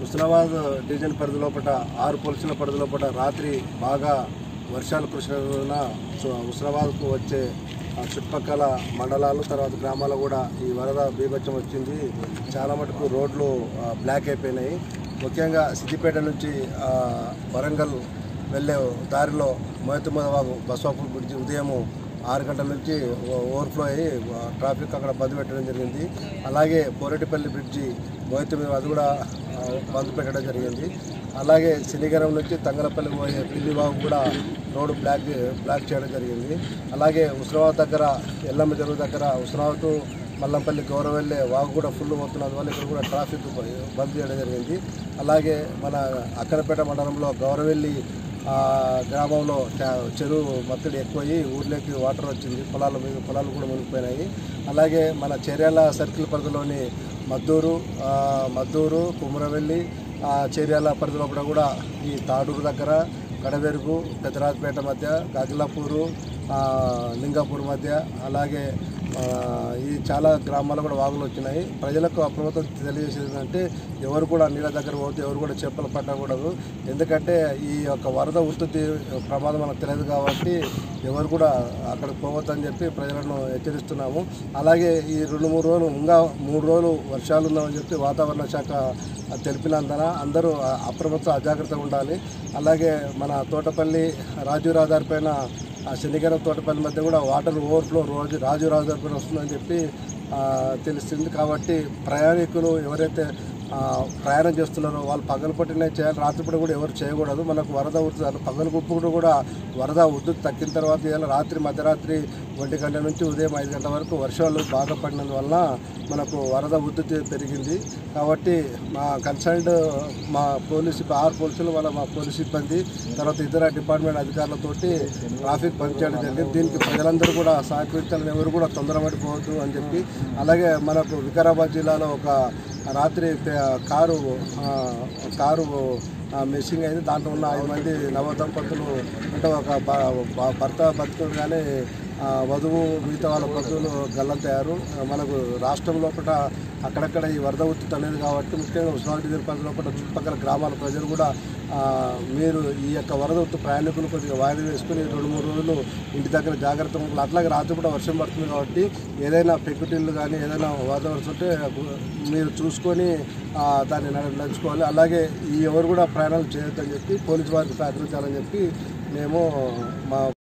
Husnabad division పరిధి లోపల ఆరు పోలీసుల పరిధి లోపల రాత్రి బాగా వర్షాలు కురిసిన హుస్నాబాద్కు వచ్చే ఆ చుట్టుపక్కల మండలాలు తర్వాత గ్రామాలు కూడా ఈ వరద బీభత్సం వచ్చింది చాలా మటుకు రోడ్లు ఆ, బ్లాక్ అయిపోయినాయి ముఖ్యంగా సిద్దిపేట నుంచి ఆ, వరంగల్ వెళ్ళే దారిలో మోయతుమదవాగు బస్వాపూర్ బ్రిడ్జి ఉదయం ఆరు గంటల నుంచి ఓ- ఓవర్ఫ్లో అయ్యి ఆ, ట్రాఫిక్ అక్కడ బంద్ పెట్టడం జరిగింది అలాగే పోరెటిపల్లి బ్రిడ్జి మోయతుమద అది కూడా ఆ, బంద్ పెట్టడం జరిగింది అలాగే శనిగరం నుంచి తంగలపల్లి పోయే పిల్లివాగు కూడా రోడ్డు బ్లాక్ బ్లాక్ చేయడం జరిగింది అలాగే ఉస్నాబాద్ దగ్గర ఎల్లమ్మ చెరువు దగ్గర ఉస్నాబాద్ టు మల్లంపల్లి గౌరవెల్లే వాగు కూడా ఫుల్ అవుతున్నందువల్ల ఇక్కడ కూడా ట్రాఫిక్ బంద్ చేయడం జరిగింది అలాగే మన అక్కనపేట మండలంలో గౌరవెల్లి ఆ, గ్రామంలో చా- చెరువు మత్తడి ఎక్కువయ్యి ఊర్లోకి వాటర్ వచ్చింది పొలాల మీద పొలాలు కూడా మునిగిపోయినాయి అలాగే మన చర్యాల సర్కిల్ పరిధిలోని మద్దూరు ఆ, మద్దూరు కుమరవెల్లి ఆ, చర్యాల పరిధిలో కూడా కూడా ఈ తాడూరు దగ్గర కడవెరుగు పెద్దరాజపేట మధ్య గాజులాపూరు ఆ, లింగాపూర్ మధ్య అలాగే ఆ, ఈ చాలా గ్రామాల్లో కూడా వాగులు వచ్చినాయి ప్రజలకు అప్రమత్తం తెలియజేసేది ఏంటంటే ఎవరు కూడా నీళ్ళ దగ్గర పోతే ఎవరు కూడా చేపలు పట్టకూడదు ఎందుకంటే ఈ యొక్క వరద ఉత్పత్తి ప్రమాదం మనకు తెలియదు కాబట్టి ఎవరు కూడా అక్కడికి పోవద్దని చెప్పి ప్రజలను హెచ్చరిస్తున్నాము అలాగే ఈ రెండు మూడు రోజులు ఇంకా మూడు రోజులు వర్షాలు ఉందామని చెప్పి వాతావరణ శాఖ తెలిపినందున అందరూ అప్రమత్త అజాగ్రత్తగా ఉండాలి అలాగే మన తోటపల్లి రాజు రహదారి పైన ఆ శనిగరం తోటపల్లి మధ్య కూడా వాటర్ ఓవర్ఫ్లో రోజు రాజు రహదారి పైన వస్తుందని చెప్పి ఆ, తెలుస్తుంది కాబట్టి ప్రయాణికులు ఎవరైతే ఆ, ప్రయాణం చేస్తున్నారో వాళ్ళు పగలు పట్టిన చేయాలి రాత్రిపూట కూడా ఎవరు చేయకూడదు మనకు వరద ఉడుతుంది పగలు గుప్పుడు కూడా వరద ఉద్దుకు తగ్గిన తర్వాత ఇలా రాత్రి మధ్యరాత్రి ఒంటి గంట నుంచి ఉదయం ఐదు గంటల వరకు వర్షాలు బాగా పడినందువల్ల మనకు వరద ఉద్ధృతి పెరిగింది కాబట్టి మా కన్సర్న్డ్ మా పోలీసు ఆరు పోలీసులు వాళ్ళ మా పోలీసు సిబ్బంది తర్వాత ఇతర డిపార్ట్మెంట్ అధికారులతోటి ట్రాఫిక్ బంద్ చేయడం జరిగింది దీనికి ప్రజలందరూ కూడా సహకరించాలని ఎవరు కూడా తొందరపడిపోవద్దు అని చెప్పి అలాగే మనకు వికారాబాద్ జిల్లాలో ఒక రాత్రి పే- కారు ఆ, కారు ఆ, మిస్సింగ్ అయింది దాంట్లో ఉన్న ఐదు మంది నవ దంపతులు అంటే ఒక భ- భ- భర్త బతుకులు కానీ ఆ, వధువు మిగతా వాళ్ళ బంధువులు గల్లంతయ్యారు ఆ, మనకు రాష్ట్రం లోపల అక్కడక్కడ ఈ వరద ఉత్పత్తి అనేది కాబట్టి ముఖ్యంగా ఉస్మాన్ డివిజన్ పరిధి లోపల చుట్టుపక్కల గ్రామాల ప్రజలు కూడా ఆ, మీరు ఈ యొక్క వరద ఉత్పత్తి ప్రయాణికులు కొద్దిగా వాయిదా వేసుకుని రెండు మూడు రోజులు ఇంటి దగ్గర జాగ్రత్తగా ఉండాలి అట్లాగే రాత్రి కూడా వర్షం పడుతుంది కాబట్టి ఏదైనా పెక్కుటిల్లు కానీ ఏదైనా వాతావరణం ఉంటే మీరు చూసుకొని ఆ, దాన్ని నడ- నడుచుకోవాలి అలాగే ఈ ఎవరు కూడా ప్రయాణాలు చేయొద్దని చెప్పి పోలీసు వారికి సహకరించాలని చెప్పి మేము మా